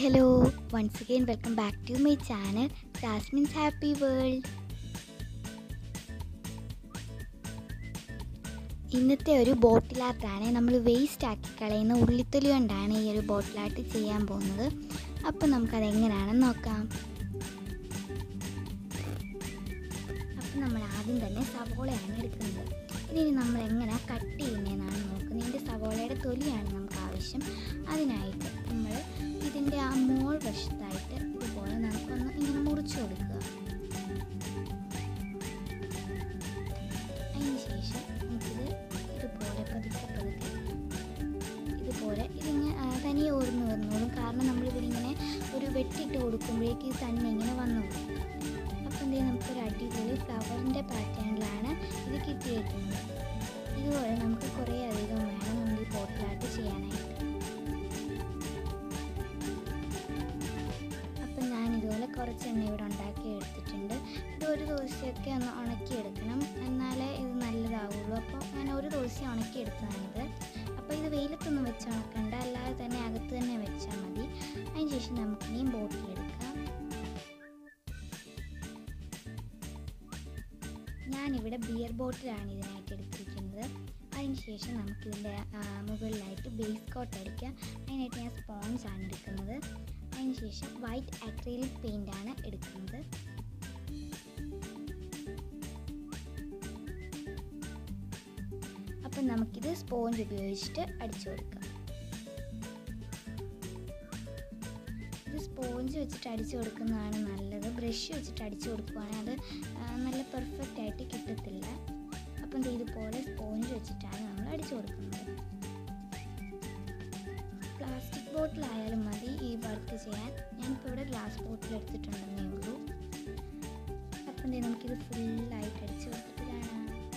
hello once again welcome back to my channel Jasmine's happy world ഇന്നത്തെ ഒരു ബോട്ടിൽ ആർട്ടാണ് നമ്മൾ waste ആക്കി കളയുന്ന ഉള്ളിത്തൊലി കൊണ്ടാണ് ഈ ഒരു ബോട്ടിൽ ആർട്ട് ചെയ്യാൻ പോകുന്നത് അപ്പോൾ നമുക്കത് എങ്ങനെയാണെന്ന് നോക്കാം അപ്പോൾ നമ്മൾ ആദ്യം തന്നെ സവോളയാണ് എടുക്കുന്നത് ഇനി നമ്മൾ എങ്ങനെ കട്ട് ചെയ്യുന്നതെന്നാണ് നോക്കുന്നത് ഇതിൻ്റെ സവോളയുടെ തൊലിയാണ് നമുക്ക് ആവശ്യം അതിനായിട്ട് നമ്മൾ ഇതിൻ്റെ ആ മോൾ വശത്തായിട്ട് ഇതുപോലെ നമുക്കൊന്ന് ഇങ്ങനെ മുറിച്ച് കൊടുക്കുക അതിന് ശേഷം നമുക്കിത് ഇതുപോലെ പതുക്കെ പതുക്കെ ഇതുപോലെ ഇതിങ്ങനെ ആ, തനിയെ ഓർന്ന് വന്നോളും കാരണം നമ്മൾ ഇതിങ്ങനെ ഒരു വെട്ടിട്ട് കൊടുക്കുമ്പോഴേക്ക് ഇത് തന്നെ ഇങ്ങനെ വന്നു പോകും അപ്പം എന്ത് ചെയ്യും നമുക്കൊരു അടിപൊളി ഫ്ലവറിൻ്റെ പാറ്റേണിലാണ് ഇത് കിട്ടിയേക്കുന്നത് ഇതുപോലെ നമുക്ക് കുറേ അധികം വേണം നമ്മൾ ഈ പോട്ടിലായിട്ട് ചെയ്യാനായിട്ട് അപ്പം ഞാൻ ഇതുപോലെ കുറച്ച് എണ്ണ ഇവിടെ ഉണ്ടാക്കി എടുത്തിട്ടുണ്ട് ഇത് ഒരു ദിവസമൊക്കെ ഒന്ന് ഉണക്കിയെടുക്കണം എന്നാലേ ഇത് നല്ലതാവുള്ളൂ അപ്പോൾ ഞാൻ ഒരു ദിവസം ഉണക്കിയെടുത്തതാണിത് അപ്പോൾ ഇത് വെയിലത്തൊന്നും വെച്ച് ഉണക്കണ്ട അല്ലാതെ തന്നെ അകത്ത് തന്നെ വെച്ചാൽ മതി അതിന് ശേഷം നമുക്കിനിയും ബോട്ടിലെടുക്കാം ഞാനിവിടെ ബിയർ ബോട്ടിലാണ് ഇതിനായിട്ട് എടുത്തിരിക്കുന്നത് അതിന് ശേഷം നമുക്കിതിൻ്റെ മുകളിലായിട്ട് ബേസ് കോട്ട് അടിക്കാം അതിനായിട്ട് ഞാൻ സ്പോഞ്ച് ആണ് എടുക്കുന്നത് അതിന് ശേഷം വൈറ്റ് അക്രിലിക് പെയിൻ്റ് ആണ് എടുക്കുന്നത് അപ്പം നമുക്കിത് സ്പോഞ്ച് ഉപയോഗിച്ചിട്ട് അടിച്ചു കൊടുക്കാം ഇത് സ്പോഞ്ച് വെച്ചിട്ട് അടിച്ചു കൊടുക്കുന്നതാണ് നല്ലത് ബ്രഷ് വെച്ചിട്ട് അടിച്ചു കൊടുക്കുവാണെങ്കിൽ അത് ആ, നല്ല പെർഫെക്റ്റ് ആയിട്ട് കിട്ടത്തില്ല അപ്പം ദേ ഇതുപോലെ സ്പോഞ്ച് വെച്ചിട്ടാണ് നമ്മൾ അടിച്ചു കൊടുക്കുന്നത് പ്ലാസ്റ്റിക് ബോട്ടിലായാലും മതി ഈ വർക്ക് ചെയ്യാൻ ഞാനിപ്പോൾ ഇവിടെ ഗ്ലാസ് ബോട്ടിൽ എടുത്തിട്ടുണ്ടെന്നേ ഉള്ളൂ അപ്പം ദേ നമുക്കിത് ഫുള്ളായിട്ട് അടിച്ചു കൊടുത്തിട്ട് കാണാം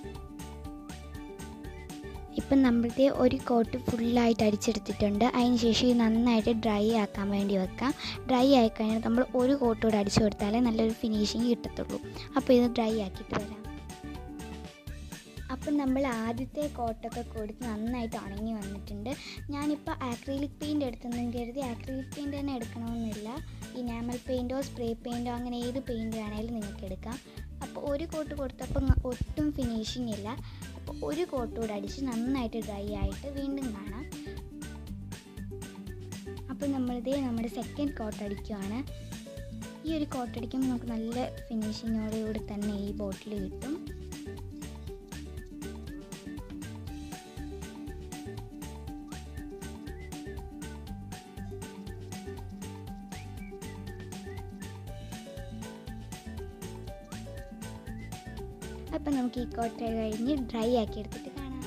ഇപ്പം നമ്മളുടെ ഒരു കോട്ട് ഫുള്ളായിട്ട് അടിച്ചെടുത്തിട്ടുണ്ട് അതിന് ശേഷം ഇത് നന്നായിട്ട് ഡ്രൈ ആക്കാൻ വേണ്ടി വെക്കാം ഡ്രൈ ആയി കഴിഞ്ഞാൽ നമ്മൾ ഒരു കോട്ട് കൂടെ അടിച്ചു കൊടുത്താലേ നല്ലൊരു ഫിനിഷിങ് കിട്ടത്തുള്ളൂ അപ്പോൾ ഇത് ഡ്രൈ ആക്കിയിട്ട് വരാം അപ്പം നമ്മൾ ആദ്യത്തെ കോട്ടൊക്കെ കൊടുത്ത് നന്നായിട്ട് ഉണങ്ങി വന്നിട്ടുണ്ട് ഞാനിപ്പോൾ ആക്രിലിക് പെയിൻ്റ് എടുത്തെന്നും കരുതി ആക്രിലിക് പെയിൻ്റ് തന്നെ എടുക്കണമെന്നില്ല ഇനാമൽ പെയിൻറ്റോ സ്പ്രേ പെയിൻറ്റോ അങ്ങനെ ഏത് പെയിൻറ്റ് വേണേലും നിങ്ങൾക്ക് എടുക്കാം അപ്പോൾ ഒരു കോട്ട് കൊടുത്തപ്പോൾ ന- ഒട്ടും ഫിനിഷിംഗ് ഇല്ല അപ്പോൾ ഒരു കോട്ട് കൂടെ അടിച്ച് നന്നായിട്ട് ഡ്രൈ ആയിട്ട് വീണ്ടും കാണാം അപ്പോൾ നമ്മളിതേ നമ്മുടെ സെക്കൻഡ് കോട്ട് അടിക്കുവാണ് ഈ ഒരു കോട്ട് അടിക്കുമ്പോൾ നമുക്ക് നല്ല ഫിനിഷിങ്ങോടുകൂടി തന്നെ ഈ ബോട്ടിൽ കിട്ടും അപ്പം നമുക്ക് ഈ കോട്ട കഴിഞ്ഞ് ഡ്രൈ ആക്കി എടുത്തിട്ട് കാണാം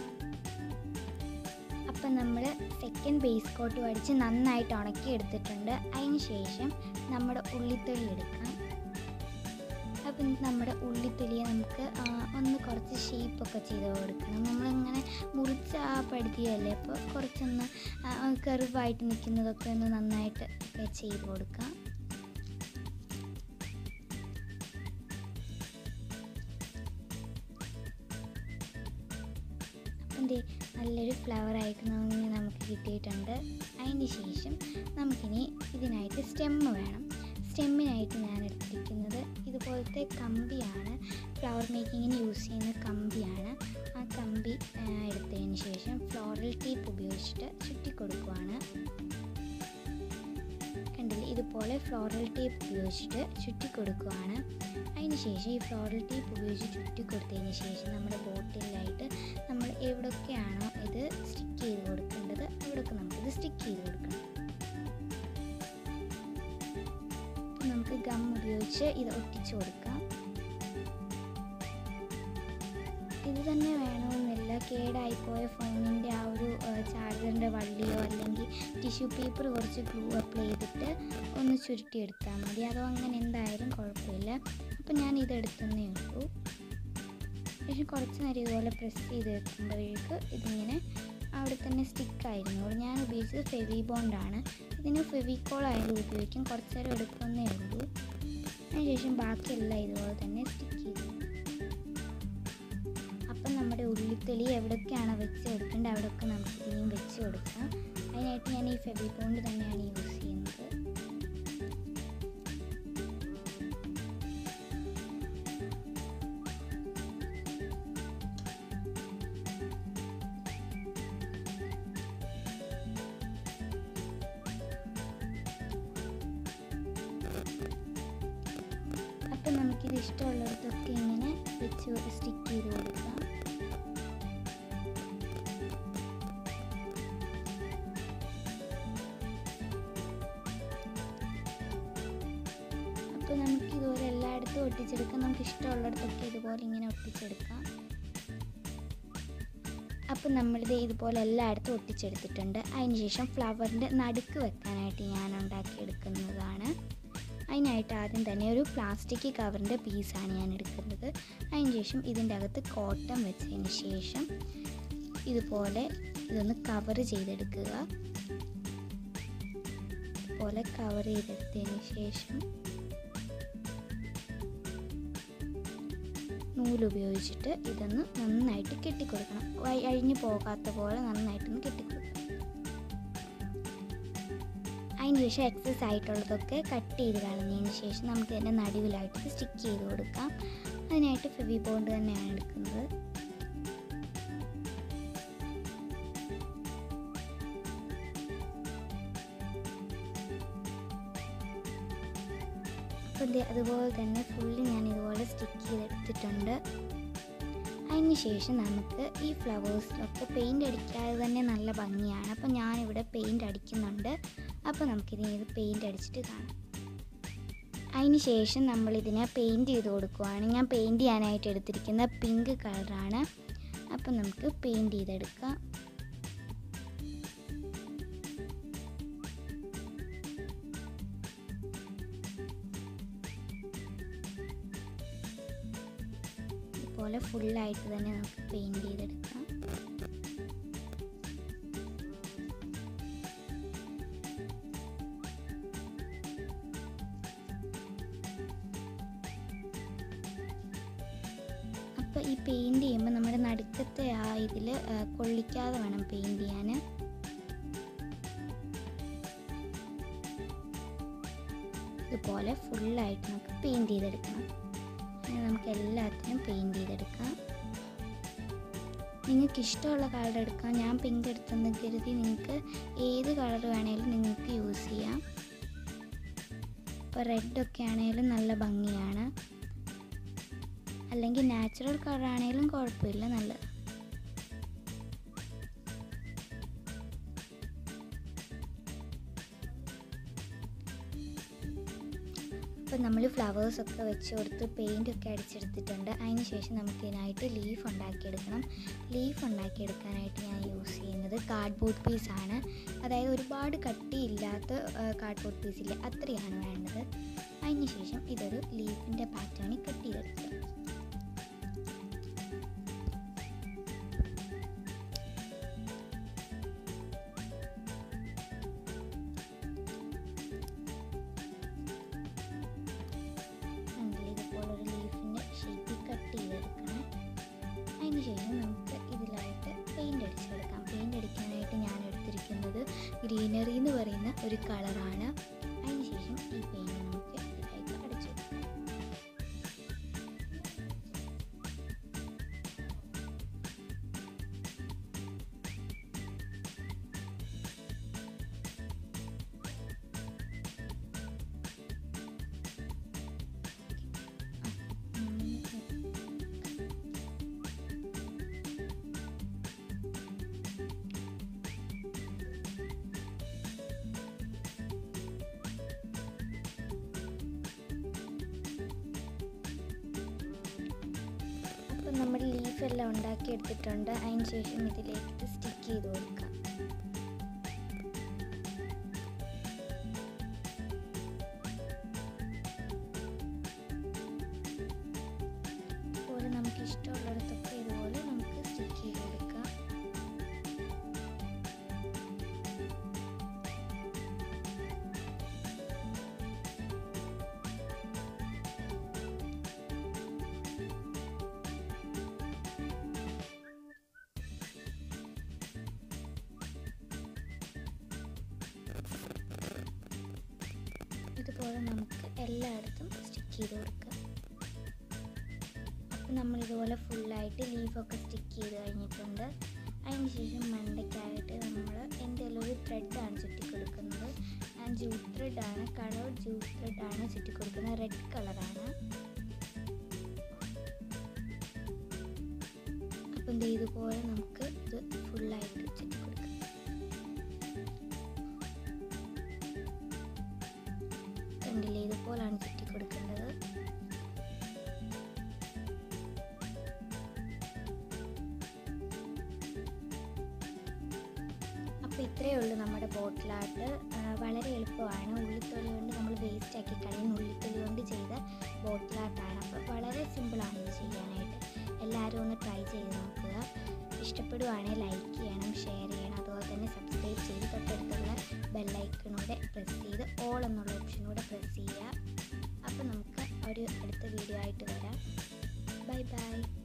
അപ്പം നമ്മൾ സെക്കൻഡ് ബേസ് കോട്ട് അടിച്ച് നന്നായിട്ട് ഉണക്കി എടുത്തിട്ടുണ്ട് അതിന് ശേഷം നമ്മുടെ ഉള്ളിത്തൊലി എടുക്കാം അപ്പം നമ്മുടെ ഉള്ളിത്തൊലിയെ നമുക്ക് ആ, ഒന്ന് കുറച്ച് ഷേപ്പൊക്കെ ചെയ്ത് കൊടുക്കണം നമ്മളിങ്ങനെ മുറിച്ച് ആ പടുത്തിയല്ലേ അപ്പോൾ കുറച്ചൊന്ന് കറുവായിട്ട് നിൽക്കുന്നതൊക്കെ ഒന്ന് നന്നായിട്ട് ഒക്കെ ചെയ്ത് കൊടുക്കാം അപ്പം ദേ നല്ലൊരു ഫ്ലവർ ആയിട്ട് നമുക്ക് നമുക്ക് കിട്ടിയിട്ടുണ്ട് അതിന് ശേഷം നമുക്കിനി ഇതിനായിട്ട് സ്റ്റെമ്മ് വേണം സ്റ്റെമ്മിനായിട്ട് ഞാൻ എടുത്തിരിക്കുന്നത് ഇതുപോലത്തെ കമ്പിയാണ് ഫ്ലവർ മേക്കിങ്ങിന് യൂസ് ചെയ്യുന്ന കമ്പിയാണ് ആ കമ്പി ആ, എടുത്തതിന് ശേഷം ഫ്ലോറൽ ടേപ്പ് ഉപയോഗിച്ചിട്ട് ചുറ്റിക്കൊടുക്കുവാണ് കണ്ടില്ലേ ഇതുപോലെ ഫ്ലോറൽ ടേപ്പ് ഉപയോഗിച്ചിട്ട് ചുറ്റിക്കൊടുക്കുവാണ് അതിന് ശേഷം ഈ ഫ്ലോറൽ ടേപ്പ് ഉപയോഗിച്ച് ചുറ്റിക്കൊടുത്തതിന് ശേഷം നമ്മുടെ ബോട്ടിലായിട്ട് നമ്മൾ എവിടെയൊക്കെയാണോ ഇത് സ്റ്റിക്ക് ചെയ്ത് കൊടുക്കേണ്ടത് അവിടെയൊക്കെ നമുക്കിത് സ്റ്റിക്ക് ചെയ്ത് കൊടുക്കണം അപ്പം നമുക്ക് ഗം ഉപയോഗിച്ച് ഇത് ഒട്ടിച്ചു കൊടുക്കാം ഇത് തന്നെ വേണമെന്നില്ല കേടായിപ്പോയ ഫോണിൻ്റെ ആ ഒരു ചാർജറിൻ്റെ വള്ളിയോ അല്ലെങ്കിൽ ടിഷ്യൂ പേപ്പർ കുറച്ച് ഗ്ലൂ അപ്ലൈ ചെയ്തിട്ട് ഒന്ന് ചുരുട്ടിയെടുത്താൽ മതി അതോ അങ്ങനെ എന്തായാലും കുഴപ്പമില്ല അപ്പം ഞാൻ ഇത് എടുത്തന്നേ ഉള്ളൂ ശേഷം കുറച്ച് നേരം ഇതുപോലെ പ്രസ് ചെയ്ത് വെക്കുമ്പോഴേക്ക് ഇതിങ്ങനെ അവിടെ തന്നെ സ്റ്റിക്കായിരുന്നു ഞാൻ ഉപയോഗിച്ചത് ഫെവി ബോണ്ടാണ് ഇതിന് ഫെവിക്കോൾ ആയാലും ഉപയോഗിക്കും കുറച്ച് നേരം എടുക്കുന്നേ ഉള്ളൂ അതിനുശേഷം ബാക്കിയെല്ലാം ഇതുപോലെ തന്നെ സ്റ്റിക്ക് ചെയ്തു അപ്പം നമ്മുടെ ഉള്ളിത്തൊലി എവിടെയൊക്കെയാണോ വെച്ച് കൊടുക്കേണ്ടത് അവിടെയൊക്കെ നമുക്ക് ഇനിയും വെച്ച് കൊടുക്കാം അതിനായിട്ട് ഞാൻ ഈ ഫെവി ബോണ്ട് തന്നെയാണ് യൂസ് ചെയ്യുന്നത് ഇത് ഇഷ്ടമുള്ളിടത്തൊക്കെ ഇങ്ങനെ വെച്ച് സ്റ്റിക്ക് ചെയ്ത് കൊടുക്കാം അപ്പോൾ നമുക്ക് ഇതുപോലെ എല്ലായിടത്തും ഒട്ടിച്ചെടുക്കാം നമുക്ക് ഇഷ്ടമുള്ളിടത്തൊക്കെ ഇതുപോലെ ഇങ്ങനെ ഒട്ടിച്ചെടുക്കാം അപ്പം നമ്മളിത് ഇതുപോലെ എല്ലായിടത്തും ഒട്ടിച്ചെടുത്തിട്ടുണ്ട് അതിനുശേഷം ഫ്ലവറിൻ്റെ നടുക്ക് വെക്കാനായിട്ട് ഞാൻ ഉണ്ടാക്കിയെടുക്കുന്നതാണ് അതിനായിട്ട് ആദ്യം തന്നെ ഒരു പ്ലാസ്റ്റിക് കവറിൻ്റെ പീസാണ് ഞാൻ എടുക്കുന്നത് അതിനുശേഷം ഇതിൻ്റെ അകത്ത് കോട്ടൺ വെച്ചതിന് ശേഷം ഇതുപോലെ ഇതൊന്ന് കവർ ചെയ്തെടുക്കുക ഇതുപോലെ കവർ ചെയ്തെടുത്തതിന് ശേഷം നൂലുപയോഗിച്ചിട്ട് ഇതൊന്ന് നന്നായിട്ട് കെട്ടിക്കൊടുക്കണം വഴി- അഴിഞ്ഞു പോകാത്ത പോലെ നന്നായിട്ടൊന്ന് കെട്ടിക്കൊടുക്കണം അതിന് ശേഷം എക്സസ് ആയിട്ടുള്ളതൊക്കെ കട്ട് ചെയ്ത് കളഞ്ഞതിന് ശേഷം നമുക്ക് ഇതിൻ്റെ നടുവിലായിട്ട് സ്റ്റിക്ക് ചെയ്ത് കൊടുക്കാം അതിനായിട്ട് ഫെവി ബോണ്ട് തന്നെയാണ് എടുക്കുന്നത് അപ്പം ദേ അതുപോലെ തന്നെ ഫുള്ള് ഞാൻ ഇതുപോലെ സ്റ്റിക്ക് ചെയ്തെടുത്തിട്ടുണ്ട് അതിന് ശേഷം നമുക്ക് ഈ ഫ്ലവേഴ്സിലൊക്കെ പെയിൻ്റ് അടിക്കാതെ തന്നെ നല്ല ഭംഗിയാണ് അപ്പം ഞാനിവിടെ പെയിൻ്റ് അടിക്കുന്നുണ്ട് അപ്പോൾ നമുക്കിതിന് ഇത് പെയിൻ്റ് അടിച്ചിട്ട് കാണാം അതിന് ശേഷം നമ്മളിതിനെ പെയിൻറ് ചെയ്ത് കൊടുക്കുവാണ് ഞാൻ പെയിൻറ് ചെയ്യാനായിട്ട് എടുത്തിരിക്കുന്ന പിങ്ക് കളറാണ് അപ്പം നമുക്ക് പെയിൻറ് ചെയ്തെടുക്കാം ഇതുപോലെ ഫുള്ളായിട്ട് തന്നെ നമുക്ക് പെയിൻറ് ചെയ്തെടുക്കാം അപ്പോൾ ഈ പെയിൻറ് ചെയ്യുമ്പോൾ നമ്മുടെ നടുക്കത്തെ ആ ഇതിൽ കൊള്ളിക്കാതെ വേണം പെയിൻറ് ചെയ്യാൻ ഇതുപോലെ ഫുള്ളായിട്ട് നമുക്ക് പെയിൻറ് ചെയ്തെടുക്കണം അങ്ങനെ നമുക്ക് എല്ലാത്തിനും പെയിൻറ് ചെയ്തെടുക്കാം നിങ്ങൾക്ക് ഇഷ്ടമുള്ള കളർ എടുക്കാം ഞാൻ പിങ്ക് എടുത്തെന്ന് കരുതി നിങ്ങൾക്ക് ഏത് കളർ വേണേലും നിങ്ങൾക്ക് യൂസ് ചെയ്യാം ഇപ്പോൾ റെഡൊക്കെ ആണെങ്കിലും നല്ല ഭംഗിയാണ് അല്ലെങ്കിൽ നാച്ചുറൽ കളർ ആണെങ്കിലും കുഴപ്പമില്ല നല്ല അപ്പോൾ നമ്മൾ ഫ്ലവേഴ്സൊക്കെ വെച്ച് കൊടുത്ത് പെയിൻ്റ് ഒക്കെ അടിച്ചെടുത്തിട്ടുണ്ട് അതിന് ശേഷം നമുക്ക് ഇതിനായിട്ട് ലീഫ് ഉണ്ടാക്കിയെടുക്കണം ലീഫ് ഉണ്ടാക്കിയെടുക്കാനായിട്ട് ഞാൻ യൂസ് ചെയ്യുന്നത് കാർഡ്ബോർഡ് പീസാണ് അതായത് ഒരുപാട് കട്ടിയില്ലാത്ത കാർഡ്ബോർഡ് പീസില്ലേ അത്രയാണ് വേണ്ടത് അതിന് ശേഷം ഇതൊരു ലീഫിൻ്റെ പാറ്റേണിൽ കട്ട് ചെയ്തെടുക്കുക കണ്ടില്ലേ ഇതുപോലെ ഒരു ലീഫിൻ്റെ ഷേപ്പിൽ കട്ട് ചെയ്തെടുക്കണം അതിന് ശേഷം നമുക്ക് ഇതിലായിട്ട് പെയിൻ്റ് അടിച്ചെടുക്കാം പെയിൻ്റ് അടിക്കാനായിട്ട് ഞാൻ എടുത്തിരിക്കുന്നത് ഗ്രീനറി എന്ന് പറയുന്ന ഒരു കളറാണ് അതിന് ശേഷം ഈ പെയിൻറ് നമുക്ക് ഇതിലേക്ക് അടിച്ചെടുക്കാം അപ്പം നമ്മൾ ലീഫ് എല്ലാം ഉണ്ടാക്കി എടുത്തിട്ടുണ്ട് അതിന് ശേഷം ഇതിലേക്ക് സ്റ്റിക്ക് ചെയ്ത് കൊടുക്കാം അതുപോലെ നമുക്ക് ഇഷ്ടമുള്ളിടത്തൊക്കെ ഇതുപോലെ നമുക്ക് സ്റ്റിക്ക് ചെയ്ത് കൊടുക്കാം ഇതുപോലെ നമുക്ക് എല്ലായിടത്തും സ്റ്റിക്ക് ചെയ്ത് കൊടുക്കാം അപ്പം നമ്മളിതുപോലെ ഫുള്ളായിട്ട് ലീഫൊക്കെ സ്റ്റിക്ക് ചെയ്ത് കഴിഞ്ഞിട്ടുണ്ട് അതിന് ശേഷം മണ്ടയ്ക്കായിട്ട് നമ്മൾ എന്തെങ്കിലും ഒരു ത്രെഡാണ് ചുറ്റി കൊടുക്കുന്നത് ഞാൻ ജൂട്ട് ത്രെഡാണ് കളർ ജൂട്ട് ത്രെഡാണ് ചുറ്റി കൊടുക്കുന്നത് റെഡ് കളറാണ് അപ്പം ദേ ഇതുപോലെ നമുക്ക് ഇത് ഫുള്ളായിട്ട് ചുറ്റി കൊടുക്കാം കണ്ടില്ലേ ഇതുപോലാണ് ചുറ്റി കൊടുക്കേണ്ടത് അപ്പോൾ ഇത്രയേ ഉള്ളൂ നമ്മുടെ ബോട്ടിലാട്ട് വളരെ എളുപ്പമാണ് ഉള്ളിത്തൊലി കൊണ്ട് നമ്മൾ വേസ്റ്റ് ആക്കി കളയുന്ന ഉള്ളിത്തൊലി കൊണ്ട് ചെയ്ത ബോട്ടിലാട്ടാണ് അപ്പോൾ വളരെ സിമ്പിളാണ് ഇത് ചെയ്യാനായിട്ട് എല്ലാവരും ഒന്ന് ട്രൈ ചെയ്ത് നോക്കുക ഇഷ്ടപ്പെടുവാണെങ്കിൽ ലൈക്ക് ചെയ്യണം ഷെയർ ചെയ്യണം അതുപോലെ തന്നെ സബ്സ്ക്രൈബ് ചെയ്ത് തൊട്ടടുത്തുള്ള ബെല്ലൈക്കണൂടെ പ്രസ് ചെയ്ത് ഓൾ എന്നുള്ള ഓപ്ഷനൂടെ പ്രസ് ചെയ്യുക അപ്പോൾ നമുക്ക് ഒരു അടുത്ത വീഡിയോ ആയിട്ട് വരാം ബൈ ബൈ